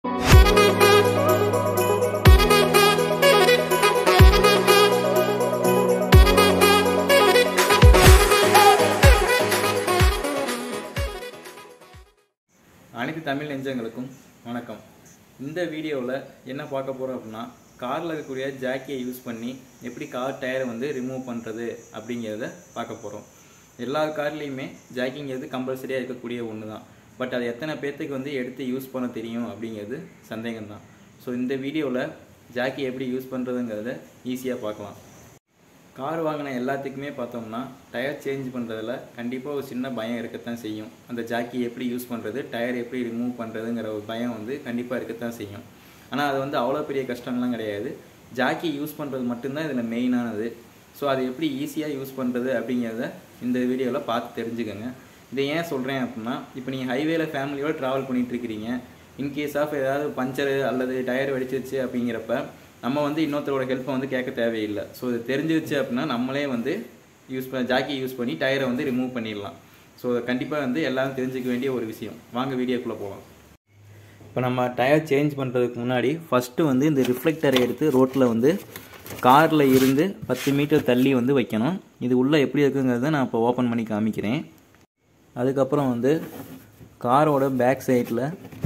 அனைத்து தமிழ் நெஞ்சங்களுக்கும் வணக்கம் இந்த வீடியோவில் என்ன பார்க்க போகிறோம் அப்படின்னா காரில் இருக்கக்கூடிய ஜாக்கியை யூஸ் பண்ணி எப்படி கார் டயரை வந்து ரிமூவ் பண்ணுறது அப்படிங்கிறத பார்க்க போகிறோம் எல்லா கார்லேயுமே ஜாக்கிங்கிறது கம்பல்சரியாக இருக்கக்கூடிய ஒன்று தான் பட் அது எத்தனை பேர்த்துக்கு வந்து எடுத்து யூஸ் பண்ண தெரியும் அப்படிங்கிறது சந்தேகம் தான் ஸோ இந்த வீடியோவில் ஜாக்கி எப்படி யூஸ் பண்ணுறதுங்கிறத ஈஸியாக பார்க்கலாம் கார் வாங்கின எல்லாத்துக்குமே பார்த்தோம்னா டயர் சேஞ்ச் பண்ணுறதுல கண்டிப்பாக ஒரு சின்ன பயம் இருக்கத்தான் செய்யும் அந்த ஜாக்கி எப்படி யூஸ் பண்ணுறது டயர் எப்படி ரிமூவ் பண்ணுறதுங்கிற ஒரு பயம் வந்து கண்டிப்பாக இருக்கத்தான் செய்யும் ஆனால் அது வந்து அவ்வளோ பெரிய கஷ்டம்லாம் கிடையாது ஜாக்கி யூஸ் பண்ணுறது மட்டும்தான் இதில் மெயினானது ஸோ அது எப்படி ஈஸியாக யூஸ் பண்ணுறது அப்படிங்கிறத இந்த வீடியோவில் பார்த்து தெரிஞ்சுக்கோங்க இதை ஏன் சொல்கிறேன் அப்படின்னா இப்போ நீங்கள் ஹைவேல ஃபேமிலியோடு ட்ராவல் பண்ணிகிட்ருக்கிறீங்க இன்கேஸ் ஆஃப் ஏதாவது பஞ்சரு அல்லது டயர் வெடிச்சிருச்சு அப்படிங்கிறப்ப நம்ம வந்து இன்னொருத்தரோட ஹெல்ப்பை வந்து கேட்க தேவையில்லை ஸோ இது தெரிஞ்சிருச்சு அப்படின்னா நம்மளே வந்து யூஸ் பண்ண ஜாக்கி யூஸ் பண்ணி டயரை வந்து ரிமூவ் பண்ணிடலாம் ஸோ கண்டிப்பாக வந்து எல்லாரும் தெரிஞ்சுக்க வேண்டிய ஒரு விஷயம் வாங்க வீடியோக்குள்ளே போகலாம் இப்போ நம்ம டயர் சேஞ்ச் பண்ணுறதுக்கு முன்னாடி ஃபஸ்ட்டு வந்து இந்த ரிஃப்ளெக்டரை எடுத்து ரோட்டில் வந்து காரில் இருந்து பத்து மீட்டர் தள்ளி வந்து வைக்கணும் இது உள்ளே எப்படி இருக்குங்கிறத நான் இப்போ ஓப்பன் பண்ணி காமிக்கிறேன் அதுக்கப்புறம் வந்து காரோட பேக் சைடில்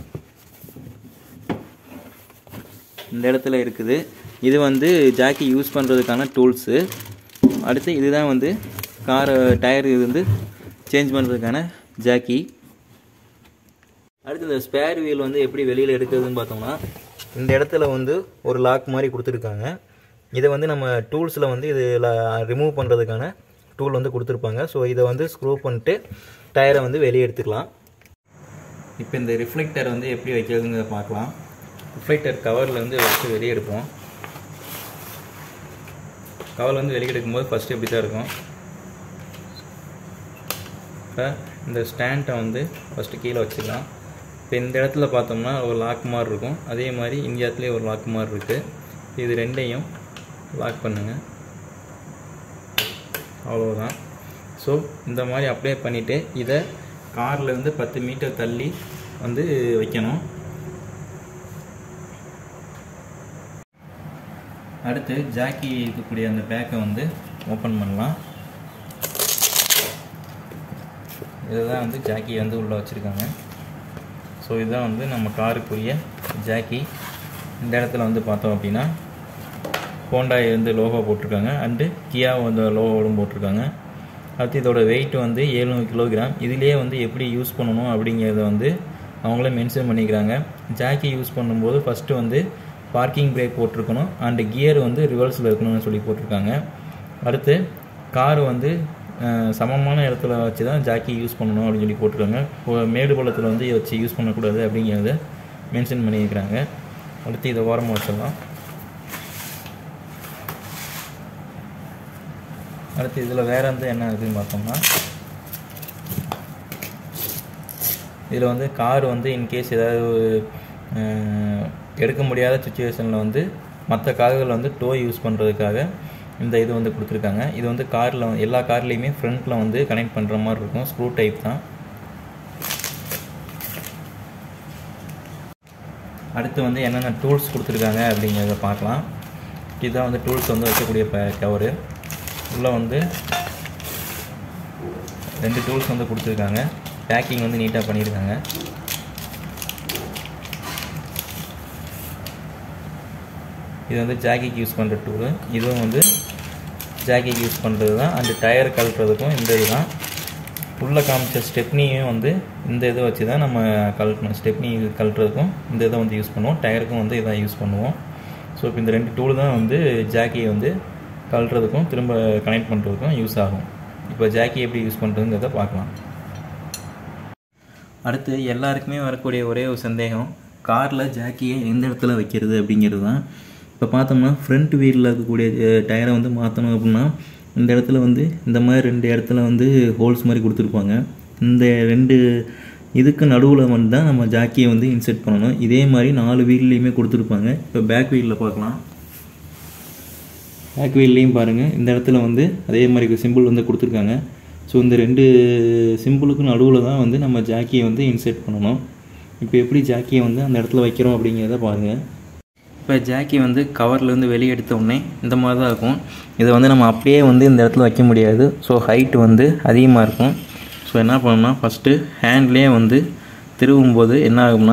இந்த இடத்துல இருக்குது இது வந்து ஜாக்கி யூஸ் பண்ணுறதுக்கான டூல்ஸு அடுத்து இதுதான் வந்து கார் டயர் இது வந்து சேஞ்ச் பண்ணுறதுக்கான ஜாக்கி அடுத்து இந்த ஸ்பேர் வீல் வந்து எப்படி வெளியில் எடுக்கிறதுன்னு பார்த்தோம்னா இந்த இடத்துல வந்து ஒரு லாக் மாதிரி கொடுத்துருக்காங்க இதை வந்து நம்ம டூல்ஸில் வந்து இது ரிமூவ் பண்ணுறதுக்கான டூல் வந்து கொடுத்துருப்பாங்க ஸோ இதை வந்து ஸ்க்ரூ பண்ணிட்டு டயரை வந்து வெளியே எடுத்துக்கலாம் இப்போ இந்த ரிஃப்ளெக்டர் வந்து எப்படி வைக்கிறதுங்கிறத பார்க்கலாம் ரிஃப்ளெக்டர் கவரில் வந்து வச்சு வெளியே எடுப்போம் கவர் வந்து வெளியே எடுக்கும்போது ஃபஸ்ட்டு இப்படி தான் இருக்கும் இப்போ இந்த ஸ்டாண்டை வந்து ஃபஸ்ட்டு கீழே வச்சுக்கலாம் இப்போ இந்த இடத்துல பார்த்தோம்னா ஒரு லாக் மாதிரி இருக்கும் அதே மாதிரி இந்த இடத்துலேயே ஒரு லாக் மாதிரி இருக்குது இது ரெண்டையும் லாக் பண்ணுங்கள் அவ்வளோதான் ஸோ இந்த மாதிரி அப்ளை பண்ணிவிட்டு இதை காரில் இருந்து பத்து மீட்டர் தள்ளி வந்து வைக்கணும் அடுத்து ஜாக்கி இருக்கக்கூடிய அந்த பேக்கை வந்து ஓப்பன் பண்ணலாம் இதுதான் வந்து ஜாக்கி வந்து உள்ளே வச்சுருக்காங்க ஸோ இதுதான் வந்து நம்ம காருக்குரிய ஜாக்கி இந்த இடத்துல வந்து பார்த்தோம் அப்படின்னா ஹோண்டாய் வந்து லோகோ போட்டிருக்காங்க அண்டு கியா வந்து லோகோவும் போட்டிருக்காங்க அடுத்து இதோட வெயிட் வந்து ஏழ்நூறு கிலோகிராம் இதுலேயே வந்து எப்படி யூஸ் பண்ணணும் அப்படிங்கிறத வந்து அவங்களே மென்ஷன் பண்ணிக்கிறாங்க ஜாக்கி யூஸ் பண்ணும்போது ஃபஸ்ட்டு வந்து பார்க்கிங் பிரேக் போட்டிருக்கணும் அண்டு கியர் வந்து ரிவர்ஸில் இருக்கணும்னு சொல்லி போட்டிருக்காங்க அடுத்து கார் வந்து சமமான இடத்துல வச்சு தான் ஜாக்கி யூஸ் பண்ணணும் அப்படின்னு சொல்லி போட்டிருக்காங்க மேடு பள்ளத்தில் வந்து வச்சு யூஸ் பண்ணக்கூடாது அப்படிங்கிறத மென்ஷன் பண்ணியிருக்கிறாங்க அடுத்து இதை ஓரமாக வச்சிடலாம் அடுத்து இதில் வேறு வந்து என்ன இருக்குதுன்னு பார்த்தோம்னா இதில் வந்து கார் வந்து இன்கேஸ் ஏதாவது எடுக்க முடியாத சுச்சுவேஷனில் வந்து மற்ற கார்கள் வந்து டோ யூஸ் பண்ணுறதுக்காக இந்த இது வந்து கொடுத்துருக்காங்க இது வந்து காரில் எல்லா கார்லேயுமே ஃப்ரண்ட்டில் வந்து கனெக்ட் பண்ணுற மாதிரி இருக்கும் ஸ்க்ரூ டைப் தான் அடுத்து வந்து என்னென்ன டூல்ஸ் கொடுத்துருக்காங்க அப்படிங்கிறத பார்க்கலாம் இதுதான் வந்து டூல்ஸ் வந்து வைக்கக்கூடிய கவரு உள்ளே வந்து ரெண்டு டூல்ஸ் வந்து கொடுத்துருக்காங்க பேக்கிங் வந்து நீட்டாக பண்ணியிருக்காங்க இது வந்து ஜாக்கிக்கு யூஸ் பண்ணுற டூலு இதுவும் வந்து ஜாக்கிக்கு யூஸ் பண்ணுறது தான் அந்த டயர் கழட்டுறதுக்கும் இந்த இது தான் உள்ளே காமிச்ச ஸ்டெப்னியும் வந்து இந்த இதை வச்சு தான் நம்ம கழட்டணும் ஸ்டெப்னி கழட்டுறதுக்கும் இந்த இதை வந்து யூஸ் பண்ணுவோம் டயருக்கும் வந்து இதான் யூஸ் பண்ணுவோம் ஸோ இப்போ இந்த ரெண்டு டூல் தான் வந்து ஜாக்கியை வந்து கழட்டுறதுக்கும் திரும்ப கனெக்ட் பண்ணுறதுக்கும் யூஸ் ஆகும் இப்போ ஜாக்கி எப்படி யூஸ் பண்ணுறதுங்கிறத பார்க்கலாம் அடுத்து எல்லாருக்குமே வரக்கூடிய ஒரே ஒரு சந்தேகம் காரில் ஜாக்கியை எந்த இடத்துல வைக்கிறது அப்படிங்கிறது தான் இப்போ பார்த்தோம்னா ஃப்ரண்ட் வீலில் இருக்கக்கூடிய டயரை வந்து மாற்றணும் அப்படின்னா இந்த இடத்துல வந்து இந்த மாதிரி ரெண்டு இடத்துல வந்து ஹோல்ஸ் மாதிரி கொடுத்துருப்பாங்க இந்த ரெண்டு இதுக்கு நடுவில் வந்து தான் நம்ம ஜாக்கியை வந்து இன்செர்ட் பண்ணணும் இதே மாதிரி நாலு வீல்லையுமே கொடுத்துருப்பாங்க இப்போ பேக் வீலில் பார்க்கலாம் பேக் வீல்லையும் பாருங்கள் இந்த இடத்துல வந்து அதே மாதிரி சிம்பிள் வந்து கொடுத்துருக்காங்க ஸோ இந்த ரெண்டு சிம்பிளுக்கு நடுவில் தான் வந்து நம்ம ஜாக்கியை வந்து இன்செர்ட் பண்ணணும் இப்போ எப்படி ஜாக்கியை வந்து அந்த இடத்துல வைக்கிறோம் அப்படிங்கிறத பாருங்கள் இப்போ ஜாக்கி வந்து கவர்லேருந்து வெளியே எடுத்த உடனே இந்த மாதிரி தான் இருக்கும் இதை வந்து நம்ம அப்படியே வந்து இந்த இடத்துல வைக்க முடியாது ஸோ ஹைட் வந்து அதிகமாக இருக்கும் ஸோ என்ன பண்ணணும்னா ஃபஸ்ட்டு ஹேண்ட்லேயே வந்து திருவும்போது என்ன ஆகும்னா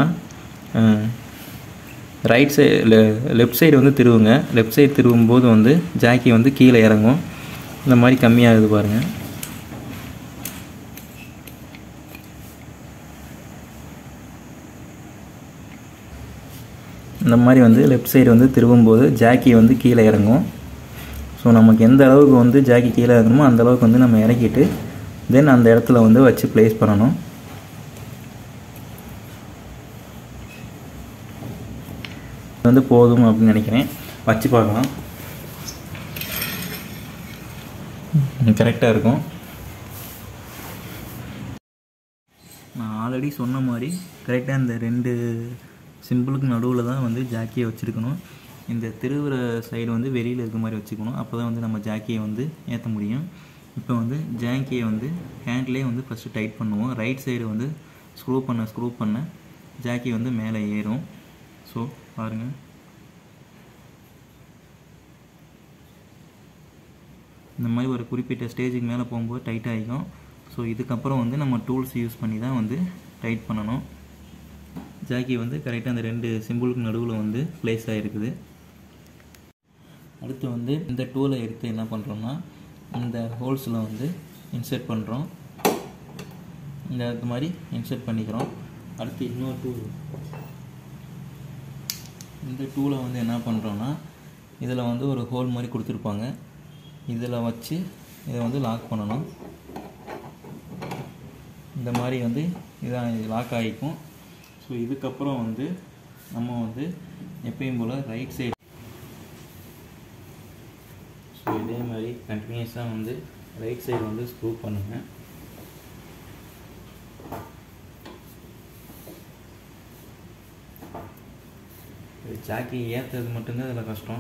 ரைட் சைடு லெஃப்ட் சைடு வந்து திருவுங்க லெஃப்ட் சைடு திருவும்போது வந்து ஜாக்கி வந்து கீழே இறங்கும் இந்த மாதிரி கம்மியாகுது பாருங்கள் இந்த மாதிரி வந்து லெஃப்ட் சைடு வந்து திரும்பும்போது ஜாக்கி வந்து கீழே இறங்கும் ஸோ நமக்கு எந்த அளவுக்கு வந்து ஜாக்கி கீழே இறங்கணுமோ அந்த அளவுக்கு வந்து நம்ம இறக்கிட்டு தென் அந்த இடத்துல வந்து வச்சு ப்ளேஸ் பண்ணணும் இது வந்து போதும் அப்படின்னு நினைக்கிறேன் வச்சு பார்க்கலாம் கரெக்டாக இருக்கும் நான் ஆல்ரெடி சொன்ன மாதிரி கரெக்டாக இந்த ரெண்டு சிம்பிளுக்கு நடுவில் தான் வந்து ஜாக்கியை வச்சுருக்கணும் இந்த திருவுற சைடு வந்து வெளியில் இருக்க மாதிரி வச்சுக்கணும் அப்போ தான் வந்து நம்ம ஜாக்கியை வந்து ஏற்ற முடியும் இப்போ வந்து ஜாக்கியை வந்து ஹேண்ட்லேயே வந்து ஃபஸ்ட்டு டைட் பண்ணுவோம் ரைட் சைடு வந்து ஸ்க்ரூ பண்ண ஸ்க்ரூ பண்ண ஜாக்கி வந்து மேலே ஏறும் ஸோ பாருங்கள் இந்த மாதிரி ஒரு குறிப்பிட்ட ஸ்டேஜுக்கு மேலே போகும்போது டைட் ஆகிக்கும் ஸோ இதுக்கப்புறம் வந்து நம்ம டூல்ஸ் யூஸ் பண்ணி தான் வந்து டைட் பண்ணணும் ஜாக்கி வந்து கரெக்டாக அந்த ரெண்டு சிம்பிளுக்கு நடுவில் வந்து ப்ளேஸ் ஆகிருக்குது அடுத்து வந்து இந்த டூலை எடுத்து என்ன பண்ணுறோம்னா இந்த ஹோல்ஸில் வந்து இன்சர்ட் பண்ணுறோம் இந்த இது மாதிரி இன்சர்ட் பண்ணிக்கிறோம் அடுத்து இன்னொரு டூல் இந்த டூலை வந்து என்ன பண்ணுறோன்னா இதில் வந்து ஒரு ஹோல் மாதிரி கொடுத்துருப்பாங்க இதில் வச்சு இதை வந்து லாக் பண்ணணும் இந்த மாதிரி வந்து இதான் லாக் ஆகிக்கும் ஸோ இதுக்கப்புறம் வந்து நம்ம வந்து எப்பயும் போல் ரைட் சைடு ஸோ இதே மாதிரி கண்டினியூஸாக வந்து ரைட் சைடு வந்து ஸ்க்ரூ பண்ணுங்கள் ஜாக்கி ஏற்றுறது மட்டும்தான் இதில் கஷ்டம்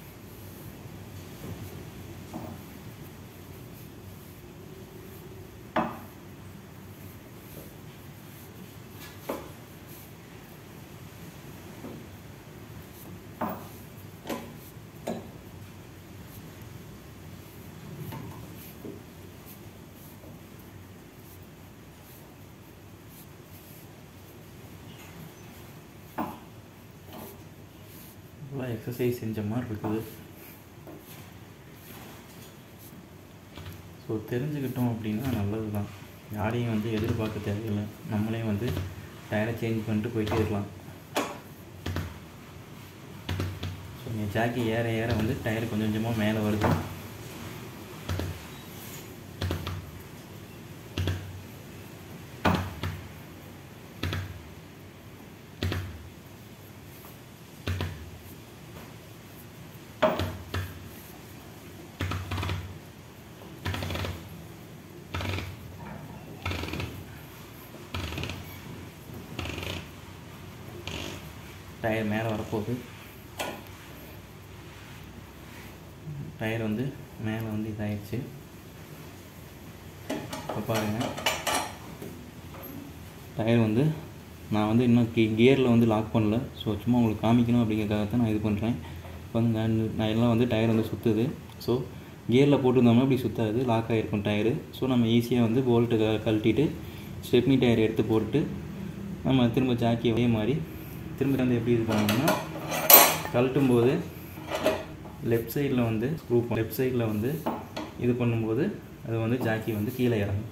ஃபுல்லாக எக்ஸசைஸ் செஞ்ச மாதிரி இருக்குது ஸோ தெரிஞ்சுக்கிட்டோம் அப்படின்னா நல்லது தான் யாரையும் வந்து எதிர்பார்க்க தேவையில்லை நம்மளே வந்து டயரை சேஞ்ச் பண்ணிட்டு போயிட்டே இருக்கலாம் ஸோ நீங்கள் ஜாக்கி ஏற ஏற வந்து டயர் கொஞ்சம் கொஞ்சமாக மேலே வருது டயர் மேலே வரப்போகுது டயர் வந்து மேலே வந்து இதாயிடுச்சு இப்போ பாருங்கள் டயர் வந்து நான் வந்து இன்னும் கி கியரில் வந்து லாக் பண்ணல ஸோ சும்மா உங்களுக்கு காமிக்கணும் அப்படிங்கிறதுக்காக தான் நான் இது பண்ணுறேன் இப்போ வந்து நான் நான் எல்லாம் வந்து டயர் வந்து சுற்றுது ஸோ கியரில் போட்டிருந்தோம்னா இப்படி சுற்றாது லாக் ஆகிருக்கும் டயரு ஸோ நம்ம ஈஸியாக வந்து போல்ட்டு க கழட்டிட்டு ஸ்டெப்னி டயர் எடுத்து போட்டு நம்ம திரும்ப ஜாக்கி அதே மாதிரி திரும்ப வந்து எப்படி இது பண்ணணும்னா கழட்டும் போது லெஃப்ட் சைடில் வந்து ஸ்க்ரூ லெஃப்ட் சைடில் வந்து இது பண்ணும்போது அது வந்து ஜாக்கி வந்து கீழே இறங்கும்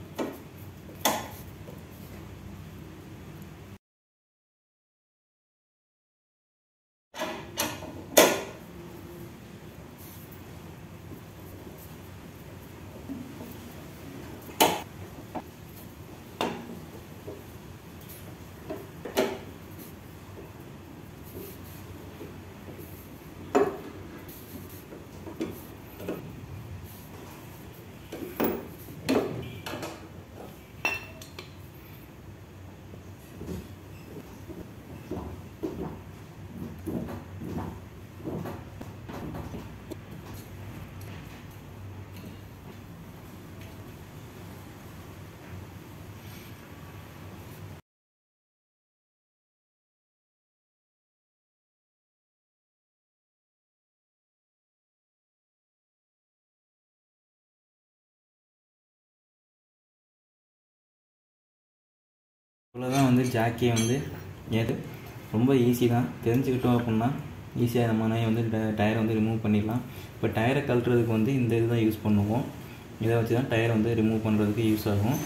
இவ்வளோதான் வந்து ஜாக்கியை வந்து ஏது ரொம்ப ஈஸி தான் தெரிஞ்சுக்கிட்டோம் அப்படின்னா ஈஸியாக நம்ம வந்து டயரை வந்து ரிமூவ் பண்ணிடலாம் இப்போ டயரை கழட்டுறதுக்கு வந்து இந்த இது தான் யூஸ் பண்ணுவோம் இதை வச்சு தான் டயரை வந்து ரிமூவ் பண்ணுறதுக்கு யூஸ் ஆகும்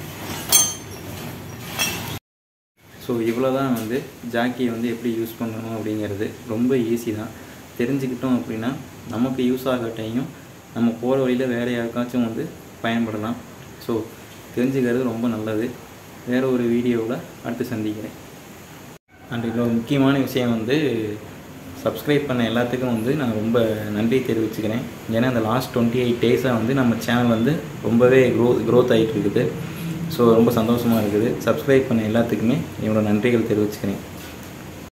ஸோ இவ்வளோ தான் வந்து ஜாக்கியை வந்து எப்படி யூஸ் பண்ணணும் அப்படிங்கிறது ரொம்ப ஈஸி தான் தெரிஞ்சுக்கிட்டோம் அப்படின்னா நமக்கு யூஸ் ஆகட்டையும் நம்ம போகிற வழியில் வேறு யாருக்காச்சும் வந்து பயன்படலாம் ஸோ தெரிஞ்சுக்கிறது ரொம்ப நல்லது வேறு ஒரு வீடியோவில் அடுத்து சந்திக்கிறேன் அண்ட் இன்னொரு முக்கியமான விஷயம் வந்து சப்ஸ்கிரைப் பண்ண எல்லாத்துக்கும் வந்து நான் ரொம்ப நன்றி தெரிவிச்சுக்கிறேன் ஏன்னா இந்த லாஸ்ட் டுவெண்ட்டி எயிட் டேஸாக வந்து நம்ம சேனல் வந்து ரொம்பவே க்ரோ க்ரோத் ஆகிட்டு இருக்குது ஸோ ரொம்ப சந்தோஷமாக இருக்குது சப்ஸ்கிரைப் பண்ண எல்லாத்துக்குமே என்னோட நன்றிகள் தெரிவிச்சுக்கிறேன்